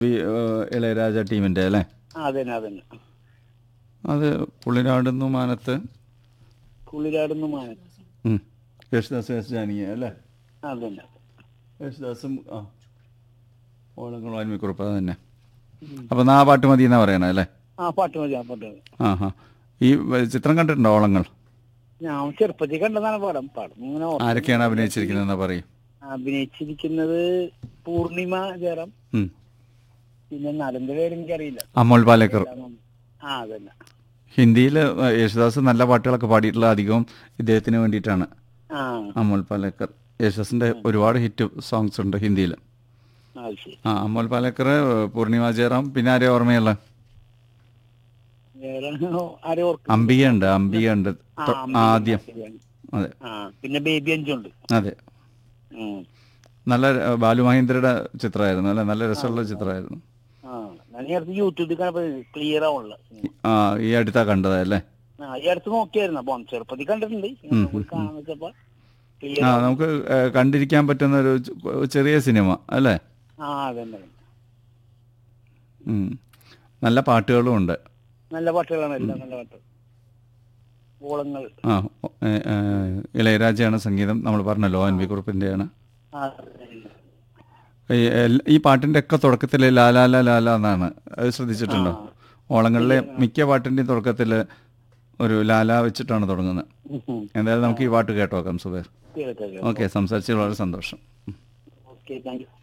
ഈ, ഏഹ്, ഇളയരാജ ടീമിൻ്റെ അല്ലേ ആ അതന്നെ അതന്നെ അത് പുള്ളിരാടുന്നു മാനത്ത് കുളിരാടുന്നു മാനൻ ഉം. യേശുദാസ് എസ് ജാനകി അല്ലേ അതന്നെ യേശുദാസും ആ ഓളങ്ങളും അന്മിക്കുറിപ്പ് അത് തന്നെ അപ്പം ആ പാട്ട് മതി എന്നാ പറയണേ അല്ലേ ആ പാട്ട് മതി ആ പാട്ട് മതി ആ ഹാ ഈ വ- ചിത്രം കണ്ടിട്ടുണ്ടോ ഓളങ്ങൾ ഞാൻ ചെറുപ്പത്തിൽ കണ്ടതാണ് പടം പടം ഇങ്ങനെ ഓർമ്മ. ആരൊക്കെയാണ് അഭിനയിച്ചിരിക്കുന്നതെന്ന് പറയും അഭിനയിച്ചിരിക്കുന്നത് പൂർണിമ ജയറാം ഉം. പിന്നെ നാലഞ്ച് പേര് എനിക്കറിയില്ല അമോൽ പാലേക്കർ ആ അതന്നെ ഹിന്ദിയിൽ യേശുദാസ് നല്ല പാട്ടുകളൊക്കെ പാടിയിട്ടുള്ള അധികവും ഇദ്ദേഹത്തിന് വേണ്ടിയിട്ടാണ് ആ അമോൽ പാലേക്കർ യേശുദാസിൻ്റെ ഒരുപാട് ഹിറ്റ് സോങ്സ് ഉണ്ട് ഹിന്ദിയിൽ അത് ശരി ആ അമോൽ പാലേക്കർ പൂർണിമ ജയറാം പിന്നെ ആരെയും ഓർമ്മയുള്ള വേറെ ആരും ഓർക്കും അംബിക ഉണ്ട് അംബിക ഉണ്ട് ആ, തൊ- അമ്പിക, ആദ്യം ശരിയാണ്. അതെ ആ പിന്നെ ബേബി അഞ്ചുണ്ട് അതെ ഉം. നല്ല ര- ബാലു മഹേന്ദ്രയുടെ ചിത്രമായിരുന്നു അല്ലേ നല്ല രസമുള്ള ചിത്രമായിരുന്നു ആ ഞാൻ ഈ അടുത്ത് യൂട്യൂബിൽ കണ്ടപ്പോ ക്ലിയർ ആവുള്ള ആ ഈ അടുത്താ കണ്ടതല്ലേ ആ ഈ അടുത്ത് നോക്കിയായിരുന്നു അപ്പൊ ചെറുപ്പത്തിൽ കണ്ടിട്ടുണ്ട് നമുക്ക് കാണാൻ വെച്ചപ്പോ ക്ലിയർ ആ നമുക്ക് ഏ, കണ്ടിരിക്കാൻ പറ്റുന്ന ഒരു ചെ- ചെറിയ സിനിമ അല്ലേ ആ അതന്നെ ഉം. നല്ല പാട്ടുകളും ഉണ്ട് നല്ല പാട്ടുകളാണ് എല്ലാം നല്ല പാട്ട് ഓളങ്ങൾ ആ ഒ- ഏ, ഏ, ഇളയരാജയാണ് സംഗീതം നമ്മൾ പറഞ്ഞല്ലോ എൻ വി കുറുപ്പിൻ്റെയാണ് ആ ഈ എൽ- ഈ പാട്ടിൻ്റെ ഒക്കെ തുടക്കത്തിൽ ലാലാല ലാല എന്നാണ് അത് ശ്രദ്ധിച്ചിട്ടുണ്ടോ ഓളങ്ങളിലെ മിക്ക പാട്ടിൻ്റെയും തുടക്കത്തിൽ ഒരു ലാല വെച്ചിട്ടാണ് തുടങ്ങുന്നത് ഉം. എന്തായാലും നമുക്ക് ഈ പാട്ട് കേട്ടോക്കാം സുബേർ കേൾക്കാം ഓക്കെ സംസാരിച്ചതിൽ വളരെ സന്തോഷം ഓക്കെ താങ്ക് യു